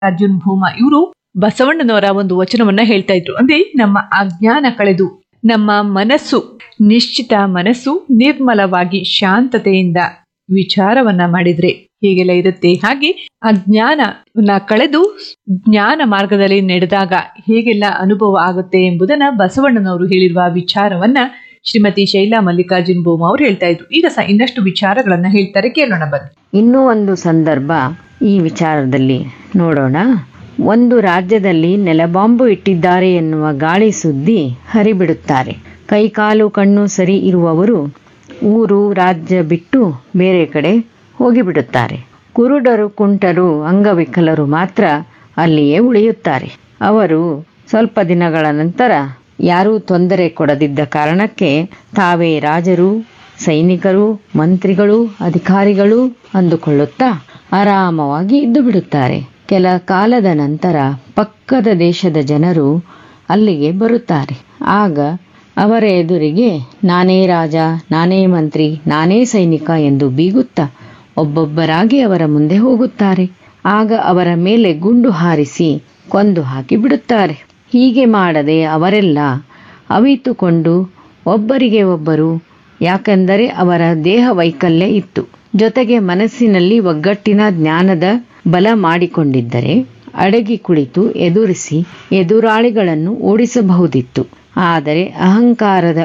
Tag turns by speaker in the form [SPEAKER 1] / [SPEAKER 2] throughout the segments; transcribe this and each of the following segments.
[SPEAKER 1] ಅರ್ಜುನ್ ಭೂಮ ಇವರು ಬಸವಣ್ಣನವರ ಒಂದು ವಚನವನ್ನ ಹೇಳ್ತಾ ಇದ್ರು ಅಂದ್ರೆ ನಮ್ಮ ಅಜ್ಞಾನ ಕಳೆದು ನಮ್ಮ ಮನಸ್ಸು ನಿಶ್ಚಿತ ಮನಸ್ಸು ನಿರ್ಮಲವಾಗಿ ಶಾಂತತೆಯಿಂದ ವಿಚಾರವನ್ನ ಮಾಡಿದ್ರೆ ಹೀಗೆಲ್ಲ ಇರುತ್ತೆ ಹಾಗೆ ಅಜ್ಞಾನವನ್ನ ಕಳೆದು ಜ್ಞಾನ ಮಾರ್ಗದಲ್ಲಿ ನಡೆದಾಗ ಹೇಗೆಲ್ಲ ಅನುಭವ ಆಗುತ್ತೆ ಎಂಬುದನ್ನ ಬಸವಣ್ಣನವರು ಹೇಳಿರುವ ವಿಚಾರವನ್ನ ಶ್ರೀಮತಿ ಶೈಲಾ ಮಲ್ಲಿಕಾರ್ಜುನ್ ಭೂಮ ಅವರು ಹೇಳ್ತಾ ಇದ್ರು ಈಗ ಸಹ ಇನ್ನಷ್ಟು ವಿಚಾರಗಳನ್ನ ಹೇಳ್ತಾರೆ ಕೇಳೋಣ ಬನ್ನಿ
[SPEAKER 2] ಇನ್ನೂ ಒಂದು ಸಂದರ್ಭ ಈ ವಿಚಾರದಲ್ಲಿ ನೋಡೋಣ ಒಂದು ರಾಜ್ಯದಲ್ಲಿ ನೆಲಬಾಂಬು ಇಟ್ಟಿದ್ದಾರೆ ಎನ್ನುವ ಗಾಳಿ ಸುದ್ದಿ ಹರಿಬಿಡುತ್ತಾರೆ ಕೈಕಾಲು ಕಣ್ಣು ಸರಿ ಇರುವವರು ಊರು ರಾಜ್ಯ ಬಿಟ್ಟು ಬೇರೆ ಕಡೆ ಹೋಗಿಬಿಡುತ್ತಾರೆ ಕುರುಡರು ಕುಂಟರು ಅಂಗವಿಕಲರು ಮಾತ್ರ ಅಲ್ಲಿಯೇ ಉಳಿಯುತ್ತಾರೆ ಅವರು ಸ್ವಲ್ಪ ದಿನಗಳ ನಂತರ ಯಾರೂ ತೊಂದರೆ ಕೊಡದಿದ್ದ ಕಾರಣಕ್ಕೆ ತಾವೇ ರಾಜರು ಸೈನಿಕರು ಮಂತ್ರಿಗಳು ಅಧಿಕಾರಿಗಳು ಅಂದುಕೊಳ್ಳುತ್ತಾ ಆರಾಮವಾಗಿ ಇದ್ದು ಬಿಡುತ್ತಾರೆ ಕೆಲ ಕಾಲದ ನಂತರ ಪಕ್ಕದ ದೇಶದ ಜನರು ಅಲ್ಲಿಗೆ ಬರುತ್ತಾರೆ ಆಗ ಅವರ ಎದುರಿಗೆ ನಾನೇ ರಾಜ ನಾನೇ ಮಂತ್ರಿ ನಾನೇ ಸೈನಿಕ ಎಂದು ಬೀಗುತ್ತಾ ಒಬ್ಬೊಬ್ಬರಾಗಿ ಅವರ ಮುಂದೆ ಹೋಗುತ್ತಾರೆ ಆಗ ಅವರ ಮೇಲೆ ಗುಂಡು ಹಾರಿಸಿ ಕೊಂದು ಹಾಕಿ ಬಿಡುತ್ತಾರೆ ಹೀಗೆ ಮಾಡದೆ ಅವರೆಲ್ಲ ಅವಿತುಕೊಂಡು ಒಬ್ಬರಿಗೆ ಒಬ್ಬರು ಯಾಕೆಂದರೆ ಅವರ ದೇಹ ವೈಕಲ್ಯ ಇತ್ತು ಜೊತೆಗೆ ಮನಸ್ಸಿನಲ್ಲಿ ಒಗ್ಗಟ್ಟಿನ ಜ್ಞಾನದ ಬಲ ಮಾಡಿಕೊಂಡಿದ್ದರೆ ಅಡಗಿ ಕುಳಿತು ಎದುರಿಸಿ ಎದುರಾಳಿಗಳನ್ನು ಓಡಿಸಬಹುದಿತ್ತು ಆದರೆ ಅಹಂಕಾರದ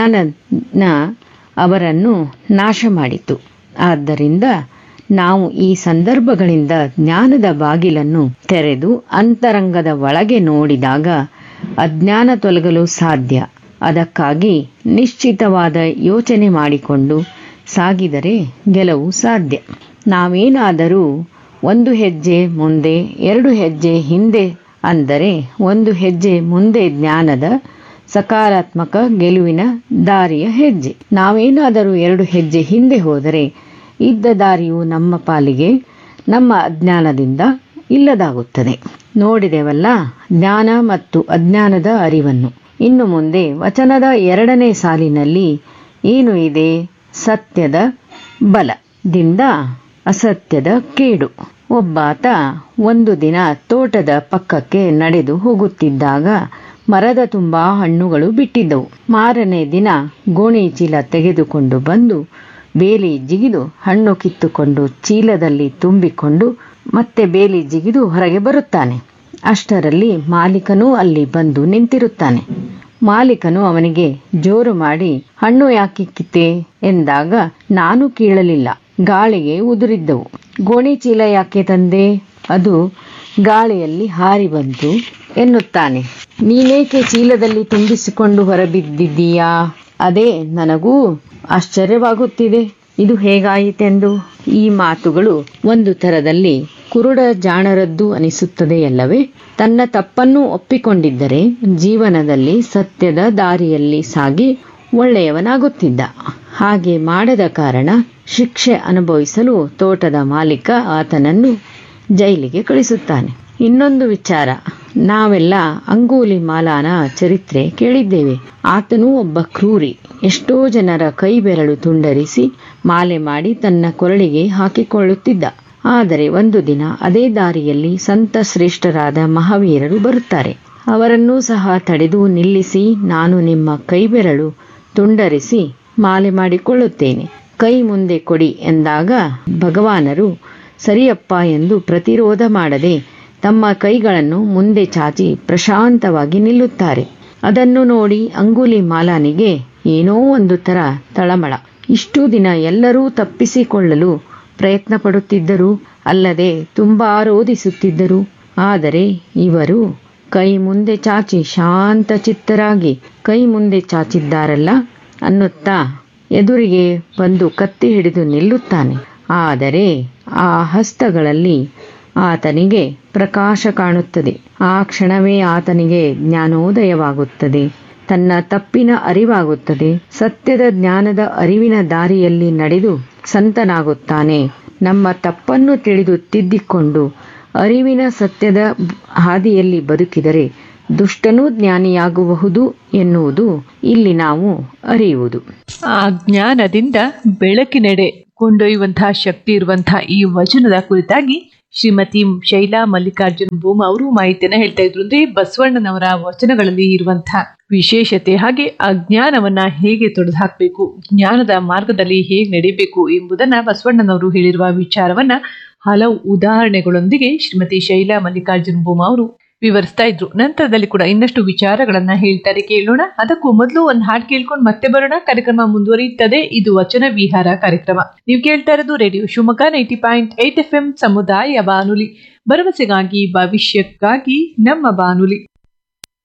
[SPEAKER 2] ಅಜ್ಞಾನ ಅವರನ್ನು ನಾಶ ಮಾಡಿತು ಆದ್ದರಿಂದ ನಾವು ಈ ಸಂದರ್ಭಗಳಿಂದ ಜ್ಞಾನದ ಬಾಗಿಲನ್ನು ತೆರೆದು ಅಂತರಂಗದ ಒಳಗೆ ನೋಡಿದಾಗ ಅಜ್ಞಾನ ತೊಲಗಲು ಸಾಧ್ಯ ಅದಕ್ಕಾಗಿ ನಿಶ್ಚಿತವಾದ ಯೋಚನೆ ಮಾಡಿಕೊಂಡು ಸಾಗಿದರೆ ಗೆಲುವು ಸಾಧ್ಯ ನಾವೇನಾದರೂ ಒಂದು ಹೆಜ್ಜೆ ಮುಂದೆ ಎರಡು ಹೆಜ್ಜೆ ಹಿಂದೆ ಅಂದರೆ ಒಂದು ಹೆಜ್ಜೆ ಮುಂದೆ ಜ್ಞಾನದ ಸಕಾರಾತ್ಮಕ ಗೆಲುವಿನ ದಾರಿಯ ಹೆಜ್ಜೆ ನಾವೇನಾದರೂ ಎರಡು ಹೆಜ್ಜೆ ಹಿಂದೆ ಹೋದರೆ ಇದ್ದ ದಾರಿಯು ನಮ್ಮ ಪಾಲಿಗೆ ನಮ್ಮ ಅಜ್ಞಾನದಿಂದ ಇಲ್ಲದಾಗುತ್ತದೆ ನೋಡಿದೆವಲ್ಲ ಜ್ಞಾನ ಮತ್ತು ಅಜ್ಞಾನದ ಅರಿವನ್ನು ಇನ್ನು ಮುಂದೆ ವಚನದ ಎರಡನೇ ಸಾಲಿನಲ್ಲಿ ಏನು ಇದೆ ಸತ್ಯದ ಬಲದಿಂದ ಅಸತ್ಯದ ಕೇಡು ಒಬ್ಬಾತ ಒಂದು ದಿನ ತೋಟದ ಪಕ್ಕಕ್ಕೆ ನಡೆದು ಹೋಗುತ್ತಿದ್ದಾಗ ಮರದ ತುಂಬಾ ಹಣ್ಣುಗಳು ಬಿಟ್ಟಿದ್ದವು ಮಾರನೇ ದಿನ ಗೋಣಿ ಚೀಲ ತೆಗೆದುಕೊಂಡು ಬಂದು ಬೇಲಿ ಜಿಗಿದು ಹಣ್ಣು ಕಿತ್ತುಕೊಂಡು ಚೀಲದಲ್ಲಿ ತುಂಬಿಕೊಂಡು ಮತ್ತೆ ಬೇಲಿ ಜಿಗಿದು ಹೊರಗೆ ಬರುತ್ತಾನೆ ಅಷ್ಟರಲ್ಲಿ ಮಾಲೀಕನೂ ಅಲ್ಲಿ ಬಂದು ನಿಂತಿರುತ್ತಾನೆ ಮಾಲೀಕನು ಅವನಿಗೆ ಜೋರು ಮಾಡಿ ಹಣ್ಣು ಯಾಕೆ ಕಿತ್ತೆ ಎಂದಾಗ ನಾನು ಕೀಳಲಿಲ್ಲ ಗಾಳಿಗೆ ಉದುರಿದ್ದವು ಗೋಣಿ ಚೀಲ ಯಾಕೆ ತಂದೆ ಅದು ಗಾಳಿಯಲ್ಲಿ ಹಾರಿ ಬಂತು ಎನ್ನುತ್ತಾನೆ ನೀನೇಕೆ ಚೀಲದಲ್ಲಿ ತುಂಬಿಸಿಕೊಂಡು ಹೊರಬಿದ್ದಿದ್ದೀಯಾ ಅದೇ ನನಗೂ ಆಶ್ಚರ್ಯವಾಗುತ್ತಿದೆ ಇದು ಹೇಗಾಯಿತೆಂದು ಈ ಮಾತುಗಳು ಒಂದು ತರದಲ್ಲಿ ಕುರುಡ ಜಾಣರದ್ದು ಅನಿಸುತ್ತದೆಯಲ್ಲವೇ ತನ್ನ ತಪ್ಪನ್ನು ಒಪ್ಪಿಕೊಂಡಿದ್ದರೆ ಜೀವನದಲ್ಲಿ ಸತ್ಯದ ದಾರಿಯಲ್ಲಿ ಸಾಗಿ ಒಳ್ಳೆಯವನಾಗುತ್ತಿದ್ದ ಹಾಗೆ ಮಾಡದ ಕಾರಣ ಶಿಕ್ಷೆ ಅನುಭವಿಸಲು ತೋಟದ ಮಾಲೀಕ ಆತನನ್ನು ಜೈಲಿಗೆ ಕಳಿಸುತ್ತಾನೆ ಇನ್ನೊಂದು ವಿಚಾರ ನಾವೆಲ್ಲ ಅಂಗೂಲಿ ಮಾಲಾನ ಚರಿತ್ರೆ ಕೇಳಿದ್ದೇವೆ ಆತನು ಒಬ್ಬ ಕ್ರೂರಿ ಎಷ್ಟೋ ಜನರ ಕೈ ಬೆರಳು ತುಂಡರಿಸಿ ಮಾಲೆ ಮಾಡಿ ತನ್ನ ಕೊರಳಿಗೆ ಹಾಕಿಕೊಳ್ಳುತ್ತಿದ್ದ ಆದರೆ ಒಂದು ದಿನ ಅದೇ ದಾರಿಯಲ್ಲಿ ಸಂತ ಶ್ರೇಷ್ಠರಾದ ಮಹಾವೀರರು ಬರುತ್ತಾರೆ ಅವರನ್ನೂ ಸಹ ತಡೆದು ನಿಲ್ಲಿಸಿ ನಾನು ನಿಮ್ಮ ಕೈಬೆರಳು ತುಂಡರಿಸಿ ಮಾಲೆ ಮಾಡಿಕೊಳ್ಳುತ್ತೇನೆ ಕೈ ಮುಂದೆ ಕೊಡಿ ಎಂದಾಗ ಭಗವಾನರು ಸರಿಯಪ್ಪ ಎಂದು ಪ್ರತಿರೋಧ ಮಾಡದೆ ತಮ್ಮ ಕೈಗಳನ್ನು ಮುಂದೆ ಚಾಚಿ ಪ್ರಶಾಂತವಾಗಿ ನಿಲ್ಲುತ್ತಾರೆ ಅದನ್ನು ನೋಡಿ ಅಂಗುಲಿ ಮಾಲಾನಿಗೆ ಏನೋ ಒಂದು ತರ ತಳಮಳ ಇಷ್ಟು ದಿನ ಎಲ್ಲರೂ ತಪ್ಪಿಸಿಕೊಳ್ಳಲು ಪ್ರಯತ್ನ ಪಡುತ್ತಿದ್ದರು ಅಲ್ಲದೆ ತುಂಬಾ ರೋಧಿಸುತ್ತಿದ್ದರು ಆದರೆ ಇವರು ಕೈ ಮುಂದೆ ಚಾಚಿ ಶಾಂತ ಚಿತ್ತರಾಗಿ ಕೈ ಮುಂದೆ ಚಾಚಿದ್ದಾರಲ್ಲ ಅನ್ನುತ್ತಾ ಎದುರಿಗೆ ಬಂದು ಕತ್ತಿ ಹಿಡಿದು ನಿಲ್ಲುತ್ತಾನೆ ಆದರೆ ಆ ಹಸ್ತಗಳಲ್ಲಿ ಆತನಿಗೆ ಪ್ರಕಾಶ ಕಾಣುತ್ತದೆ ಆ ಕ್ಷಣವೇ ಆತನಿಗೆ ಜ್ಞಾನೋದಯವಾಗುತ್ತದೆ ತನ್ನ ತಪ್ಪಿನ ಅರಿವಾಗುತ್ತದೆ ಸತ್ಯದ ಜ್ಞಾನದ ಅರಿವಿನ ದಾರಿಯಲ್ಲಿ ನಡೆದು ಸಂತನಾಗುತ್ತಾನೆ ನಮ್ಮ ತಪ್ಪನ್ನು ತಿಳಿದು ತಿದ್ದಿಕೊಂಡು ಅರಿವಿನ ಸತ್ಯದ ಹಾದಿಯಲ್ಲಿ ಬದುಕಿದರೆ ದುಷ್ಟನೂ ಜ್ಞಾನಿಯಾಗಬಹುದು ಎನ್ನುವುದು ಇಲ್ಲಿ ನಾವು ಅರಿಯುವುದು
[SPEAKER 1] ಆ ಜ್ಞಾನದಿಂದ ಬೆಳಕಿನೆಡೆ ಕೊಂಡೊಯ್ಯುವಂತಹ ಶಕ್ತಿ ಇರುವಂತಹ ಈ ವಚನದ ಕುರಿತಾಗಿ ಶ್ರೀಮತಿ ಶೈಲಾ ಮಲ್ಲಿಕಾರ್ಜುನ್ ಭೂಮ ಅವರು ಮಾಹಿತಿಯನ್ನ ಹೇಳ್ತಾ ಇದ್ರು ಅಂದ್ರೆ ಬಸವಣ್ಣನವರ ವಚನಗಳಲ್ಲಿ ಇರುವಂತಹ ವಿಶೇಷತೆ ಹಾಗೆ ಅಜ್ಞಾನವನ್ನ ಹೇಗೆ ತೊಡೆದು ಹಾಕಬೇಕು ಜ್ಞಾನದ ಮಾರ್ಗದಲ್ಲಿ ಹೇಗೆ ನಡಿಬೇಕು ಎಂಬುದನ್ನ ಬಸವಣ್ಣನವರು ಹೇಳಿರುವ ವಿಚಾರವನ್ನ ಹಲವು ಉದಾಹರಣೆಗಳೊಂದಿಗೆ ಶ್ರೀಮತಿ ಶೈಲಾ ಮಲ್ಲಿಕಾರ್ಜುನ್ ಭೂಮ ಅವರು ವಿವರಿಸ್ತಾ ಇದ್ರು ನಂತರದಲ್ಲಿ ಕೂಡ ಇನ್ನಷ್ಟು ವಿಚಾರಗಳನ್ನ ಹೇಳ್ತಾರೆ ಕೇಳೋಣ ಅದಕ್ಕೂ ಮೊದಲು ಒಂದು ಹಾಡು ಕೇಳ್ಕೊಂಡು ಮತ್ತೆ ಬರೋಣ ಕಾರ್ಯಕ್ರಮ ಮುಂದುವರಿಯುತ್ತದೆ ಇದು ವಚನ ವಿಹಾರ ಕಾರ್ಯಕ್ರಮ ನೀವು ಕೇಳ್ತಾ ಇರೋದು radio Shivamogga ninety point eight F M ಸಮುದಾಯ ಬಾನುಲಿ ಭರವಸೆಗಾಗಿ ಭವಿಷ್ಯಕ್ಕಾಗಿ ನಮ್ಮ ಬಾನುಲಿ